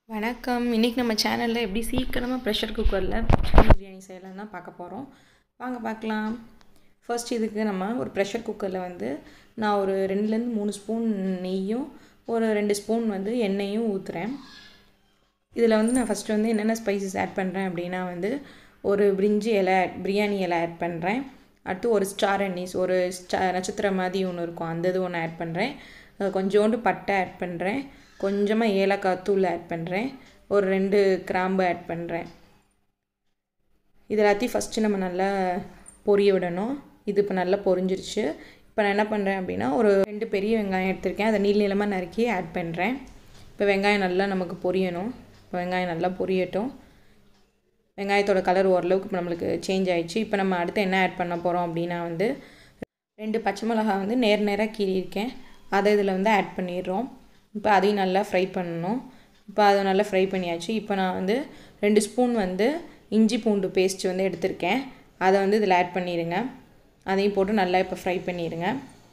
வணக்கம் இன்றைக்கி நம்ம சேனலில் எப்படி சீக்கிரமாக ப்ரெஷர் குக்கரில் சிக்கன் பிரியாணி செய்யலாம் தான் பார்க்க போகிறோம் வாங்க பார்க்கலாம் ஃபர்ஸ்ட் இதுக்கு நம்ம ஒரு ப்ரெஷர் குக்கரில் வந்து நான் ஒரு ரெண்டுலேருந்து மூணு ஸ்பூன் நெய்யும் ஒரு ரெண்டு ஸ்பூன் வந்து எண்ணெயும் ஊற்றுறேன் இதில் வந்து நான் ஃபஸ்ட்டு வந்து என்னென்ன ஸ்பைசஸ் ஆட் பண்ணுறேன் அப்படின்னா வந்து ஒரு பிரிஞ்சி இலை பிரியாணி இலை ஆட் பண்ணுறேன் அடுத்து ஒரு ஸ்டார் அன்னீஸ் ஒரு ஸ்டா நட்சத்திரம் மாதிரி ஒன்று இருக்கும் அந்த இது ஒன்று ஆட் பண்ணுறேன் கொஞ்சோண்டு பட்டை ஆட் பண்ணுறேன் கொஞ்சமாக ஏலக்காய் தூள் ஆட் பண்ணுறேன் ஒரு ரெண்டு கிராம்பு ஆட் பண்ணுறேன் இது எல்லாத்தையும் ஃபஸ்ட்டு நம்ம நல்லா பொரிய விடணும் இது இப்போ நல்லா பொரிஞ்சிருச்சு இப்போ நான் என்ன பண்ணுறேன் அப்படின்னா ஒரு ரெண்டு பெரிய வெங்காயம் எடுத்திருக்கேன் அதை நீள் நீளமாக நறுக்கி ஆட் பண்ணுறேன் இப்போ வெங்காயம் நல்லா நமக்கு பொரியணும் இப்போ வெங்காயம் நல்லா பொரியட்டும் வெங்காயத்தோட கலர் ஓரளவுக்கு இப்போ நம்மளுக்கு சேஞ்ச் ஆயிடுச்சு இப்போ நம்ம அடுத்து என்ன ஆட் பண்ண போகிறோம் அப்படின்னா வந்து ரெண்டு பச்சை மிளகா வந்து நேர் நேராக கீறியிருக்கேன் அதை இதில் வந்து ஆட் பண்ணிடுறோம் இப்போ அதையும் நல்லா ஃப்ரை பண்ணணும் இப்போ அதை நல்லா ஃப்ரை பண்ணியாச்சு இப்போ நான் வந்து ரெண்டு ஸ்பூன் வந்து இஞ்சி பூண்டு பேஸ்ட் வந்து எடுத்திருக்கேன் அதை வந்து இதில் ஆட் பண்ணிடுங்க அதையும் போட்டு நல்லா இப்போ ஃப்ரை பண்ணிடுங்க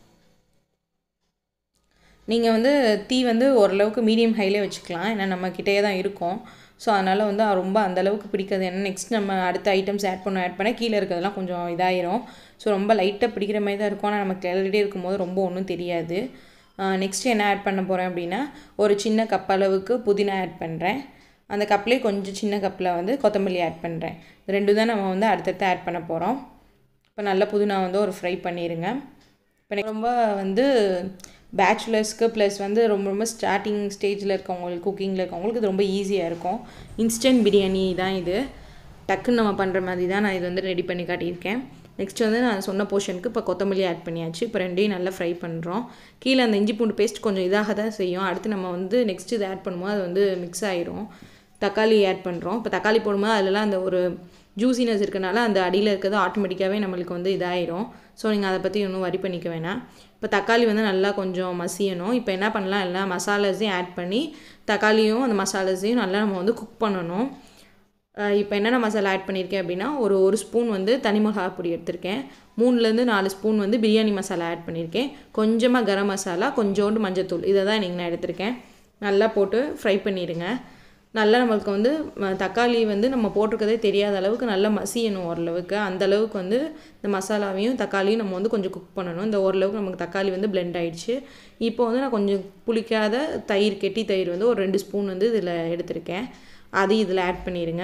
நீங்கள் வந்து தீ வந்து ஓரளவுக்கு மீடியம் ஹைலே வச்சுக்கலாம் ஏன்னா நம்ம கிட்டே தான் இருக்கும் ஸோ அதனால் வந்து ரொம்ப அந்தளவுக்கு பிடிக்காது ஏன்னா நெக்ஸ்ட் நம்ம அடுத்த ஐட்டம்ஸ் ஆட் பண்ண ஆட் பண்ண கீழே இருக்கிறதெல்லாம் கொஞ்சம் இதாயிரும் ஸோ ரொம்ப லைட்டாக பிடிக்கிற மாதிரி தான் இருக்கும் ஆனால் நம்ம கிளறிட்டே இருக்கும்போது ரொம்ப ஒன்றும் தெரியாது நெக்ஸ்ட்டு என்ன ஆட் பண்ண போகிறேன் அப்படின்னா ஒரு சின்ன கப் அளவுக்கு புதினா ஆட் பண்ணுறேன் அந்த கப்லேயே கொஞ்சம் சின்ன கப்பில் வந்து கொத்தமல்லி ஆட் பண்ணுறேன் ரெண்டு தான் நம்ம வந்து அடுத்தடுத்து ஆட் பண்ண போகிறோம் இப்போ நல்ல புதினா வந்து ஒரு ஃப்ரை பண்ணிடுங்க இப்போ ரொம்ப வந்து பேச்சுலர்ஸ்க்கு ப்ளஸ் வந்து ரொம்ப ரொம்ப ஸ்டார்டிங் ஸ்டேஜில் இருக்கவங்களுக்கு குக்கிங்கில் இருக்கவங்களுக்கு இது ரொம்ப ஈஸியாக இருக்கும் இன்ஸ்டன்ட் பிரியாணி தான் இது டக்குன்னு நம்ம பண்ணுற மாதிரி தான் நான் இது வந்து ரெடி பண்ணி காட்டியிருக்கேன் நெக்ஸ்ட் வந்து நான் சொன்ன போர்ஷனுக்கு இப்போ கொத்தமல்லி ஆட் பண்ணியாச்சு இப்போ ரெண்டையும் நல்லா ஃப்ரை பண்ணுறோம் கீழே அந்த இஞ்சி பூண்டு பேஸ்ட் கொஞ்சம் இதாக தான் செய்யும் அடுத்து நம்ம வந்து நெக்ஸ்ட் இது ஆட் பண்ணும்போது அது வந்து மிக்ஸ் ஆயிரும் தக்காளி ஆட் பண்ணுறோம் இப்போ தக்காளி போடும்போது அதிலலாம் அந்த ஒரு ஜூசினஸ் இருக்கனால அந்த அடியில் இருக்கிறது ஆட்டோமேட்டிக்காகவே நம்மளுக்கு வந்து இதாயிரும் ஸோ நீங்கள் அதை பற்றி இன்னும் வரி பண்ணிக்க வேணாம் இப்போ தக்காளி வந்து நல்லா கொஞ்சம் மசியணும் இப்போ என்ன பண்ணலாம் எல்லா மசாலாஸையும் ஆட் பண்ணி தக்காளியும் அந்த மசாலாஸையும் நல்லா நம்ம வந்து குக் பண்ணணும் இப்போ என்னென்ன மசாலா ஆட் பண்ணியிருக்கேன் அப்படின்னா ஒரு ஒரு ஸ்பூன் வந்து தனி மிளகா பொடி எடுத்திருக்கேன் மூணுலேருந்து நாலு ஸ்பூன் வந்து பிரியாணி மசாலா ஆட் பண்ணியிருக்கேன் கொஞ்சமாக கரம் மசாலா கொஞ்சோண்டு மஞ்சத்தூள் இதை தான் இன்றைக்கி நான் எடுத்திருக்கேன் நல்லா போட்டு ஃப்ரை பண்ணிடுங்க நல்லா நம்மளுக்கு வந்து தக்காளி வந்து நம்ம போட்டிருக்கதே தெரியாத அளவுக்கு நல்லா மசியணும் ஓரளவுக்கு அந்த அளவுக்கு வந்து இந்த மசாலாவையும் தக்காளியும் நம்ம வந்து கொஞ்சம் குக் பண்ணணும் இந்த ஓரளவுக்கு நமக்கு தக்காளி வந்து பிளெண்ட் ஆகிடுச்சு இப்போ வந்து நான் கொஞ்சம் புளிக்காத தயிர் கெட்டி தயிர் வந்து ஒரு ரெண்டு ஸ்பூன் வந்து இதில் எடுத்திருக்கேன் அதையும் இதில் ஆட் பண்ணிடுங்க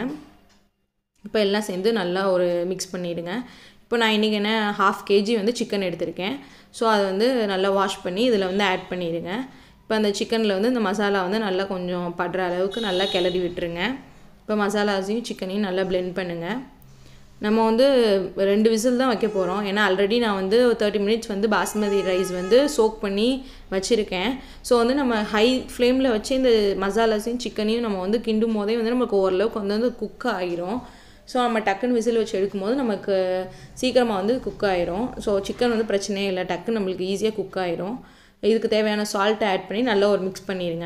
இப்போ எல்லாம் சேர்ந்து நல்லா ஒரு மிக்ஸ் பண்ணிவிடுங்க இப்போ நான் இன்றைக்கி என்ன ஹாஃப் கேஜி வந்து சிக்கன் எடுத்திருக்கேன் ஸோ அதை வந்து நல்லா வாஷ் பண்ணி இதில் வந்து ஆட் பண்ணிடுங்க இப்போ அந்த சிக்கனில் வந்து இந்த மசாலா வந்து நல்லா கொஞ்சம் படுற அளவுக்கு நல்லா கிளறி விட்டுருங்க இப்போ மசாலாஸையும் சிக்கனையும் நல்லா பிளெண்ட் பண்ணுங்கள் நம்ம வந்து ரெண்டு விசில் தான் வைக்க போகிறோம் ஏன்னா ஆல்ரெடி நான் வந்து தேர்ட்டி மினிட்ஸ் வந்து பாஸ்மதி ரைஸ் வந்து சோக் பண்ணி வச்சுருக்கேன் ஸோ வந்து நம்ம ஹை ஃப்ளேமில் வச்சு இந்த மசாலாஸையும் சிக்கனையும் நம்ம வந்து கிண்டும் போதே வந்து நமக்கு ஓரளவுக்கு வந்து வந்து குக் ஆகிரும் ஸோ நம்ம டக்குன்னு விசில் வச்சு எடுக்கும்போது நமக்கு சீக்கிரமாக வந்து குக் ஆயிரும் ஸோ சிக்கன் வந்து பிரச்சனையே இல்லை டக்குன்னு நம்மளுக்கு ஈஸியாக குக் ஆயிரும் இதுக்கு தேவையான சால்ட்டை ஆட் பண்ணி நல்லா ஒரு மிக்ஸ் பண்ணிடுங்க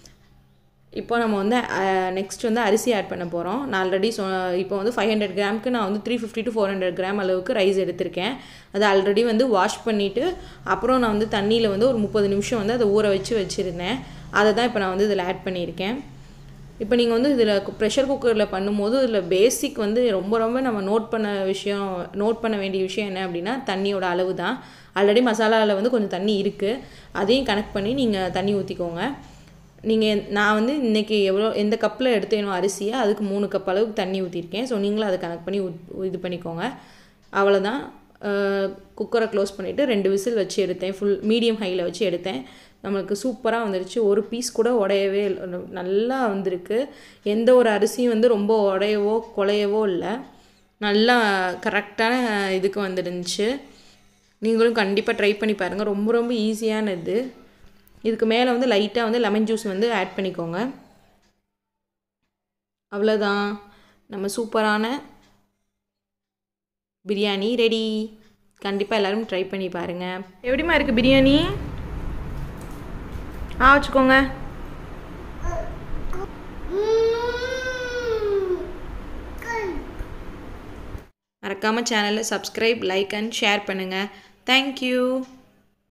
இப்போ நம்ம வந்து நெக்ஸ்ட் வந்து அரிசி ஆட் பண்ண போகிறோம் நான் ஆல்ரெடி சொ இப்போ வந்து ஃபைவ் ஹண்ட்ரட் கிராமுக்கு நான் வந்து three fifty to four hundred gram அளவுக்கு ரைஸ் எடுத்திருக்கேன் அதை ஆல்ரெடி வந்து வாஷ் பண்ணிவிட்டு அப்புறம் நான் வந்து தண்ணியில் வந்து ஒரு முப்பது நிமிஷம் வந்து அதை ஊற வச்சு வச்சுருந்தேன் அதை தான் இப்போ நான் வந்து இதில் ஆட் பண்ணியிருக்கேன் இப்போ நீங்கள் வந்து இதில் ப்ரெஷர் குக்கரில் பண்ணும்போது இதில் பேசிக் வந்து ரொம்ப ரொம்ப நம்ம நோட் பண்ண விஷயம் நோட் பண்ண வேண்டிய விஷயம் என்ன அப்படின்னா தண்ணியோட அளவு தான் ஆல்ரெடி மசாலாவில் வந்து கொஞ்சம் தண்ணி இருக்குது அதையும் கனெக்ட் பண்ணி நீங்கள் தண்ணி ஊற்றிக்கோங்க நீங்கள் நான் வந்து இன்றைக்கி எவ்வளோ எந்த கப்பில் எடுத்தேனோ அரிசியை அதுக்கு மூணு கப் அளவுக்கு தண்ணி ஊற்றிருக்கேன் ஸோ நீங்களும் அதை கனெக்ட் பண்ணி இது பண்ணிக்கோங்க அவ்வளோதான் குக்கரை க்ளோஸ் பண்ணிவிட்டு ரெண்டு விசில் வச்சு எடுத்தேன் ஃபுல் மீடியம் ஹையில் வச்சு எடுத்தேன் நம்மளுக்கு சூப்பராக வந்துருச்சு ஒரு பீஸ் கூட உடையவே நல்லா வந்திருக்கு எந்த ஒரு அரிசியும் வந்து ரொம்ப உடையவோ குலையவோ இல்லை நல்லா கரெக்டான இதுக்கு வந்துருந்துச்சு நீங்களும் கண்டிப்பாக ட்ரை பண்ணி பாருங்கள் ரொம்ப ரொம்ப ஈஸியானது இதுக்கு மேலே வந்து லைட்டாக வந்து லெமன் ஜூஸ் வந்து ஆட் பண்ணிக்கோங்க அவ்வளோதான் நம்ம சூப்பரான பிரியாணி ரெடி கண்டிப்பாக எல்லோரும் ட்ரை பண்ணி பாருங்கள் எப்படிமா இருக்குது பிரியாணி ஆ வச்சுக்கோங்க மறக்காமல் சேனலை சப்ஸ்கிரைப் லைக் அண்ட் ஷேர் பண்ணுங்கள் தேங்க்யூ